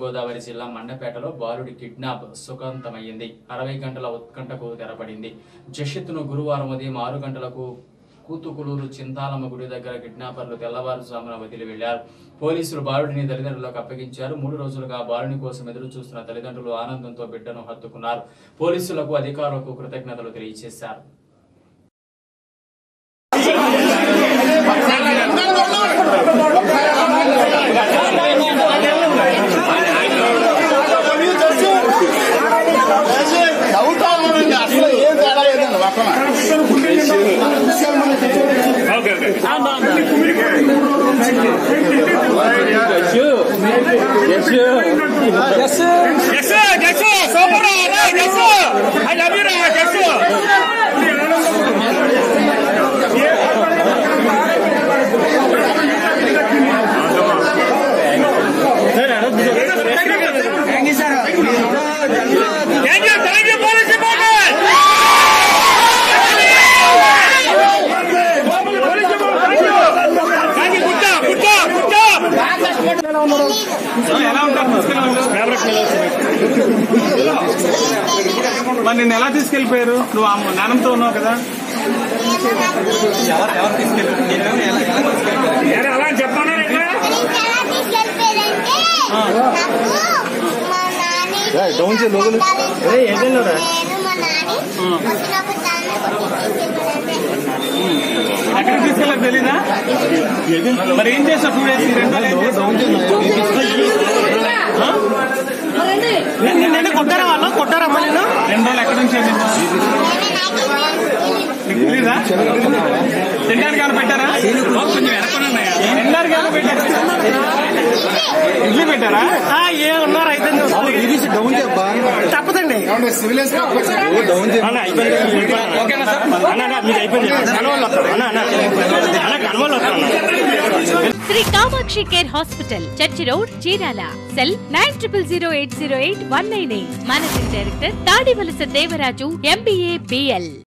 గోదావరి జిల్లా మండపేటలో బాలుడి కిడ్నాప్ సుఖాంతమయ్యింది అరవై గంటల ఉత్కంఠకు తెరపడింది జషిత్ను గురువారం ఉదయం ఆరు గంటలకు కూతుకులూరు చింతాలమ్మ గుడి దగ్గర కిడ్నాపర్లు తెల్లవారుజామున వదిలి వెళ్లారు పోలీసులు బాలుడిని తల్లిదండ్రులకు అప్పగించారు మూడు రోజులుగా బాలుని కోసం ఎదురు చూస్తున్న తల్లిదండ్రులు ఆనందంతో బిడ్డను హత్తుకున్నారు పోలీసులకు అధికారులకు కృతజ్ఞతలు తెలియజేశారు అసలు ఏం తేడా లేదండి మొత్తం ఎలా ఉంటారు మరి నిన్ను ఎలా తీసుకెళ్లిపోయారు నువ్వు ఆ నానంతో ఉన్నావు కదా అలా చెప్పాను డౌన్ చేయి, లోపలికి. ఎక్కడికి తీసుకెళ్ళారు తెలీదా మరి ఏం చేస్తావు టూ డేస్ రెండు రోజులు ఏం చేస్తావు నిన్న కొట్టారా వాళ్ళు కొట్టారా అమ్మ నేను రెండు రోజులు ఎక్కడి నుంచి వెళ్ళిందా నీకు తెలీదా తినడానికి ఏమైనా పెట్టారా కొంచెం వెనక్కున్నాయా తినడానికి ఏమైనా పెట్టారా ఇడ్లీ పెట్టారా ఆ, ఏ ఉన్నారు అయితే ఈబీసీ డౌన్ చెప్పా తప్పదండి సివిల్ డౌన్ చేయ అన్న అయిపోయింది ఓకేనా సార్ అన్న అన్న మీకు అయిపోయింది కనవాళ్ళు వస్తారు అన్న అన్న అన్న కనవాళ్ళు వస్తారు అన్న Sri Kamakshi care hospital church road Chirala cell nine triple zero eight zero eight one nine eight managing director Tadivalasa Devaraju MBA BL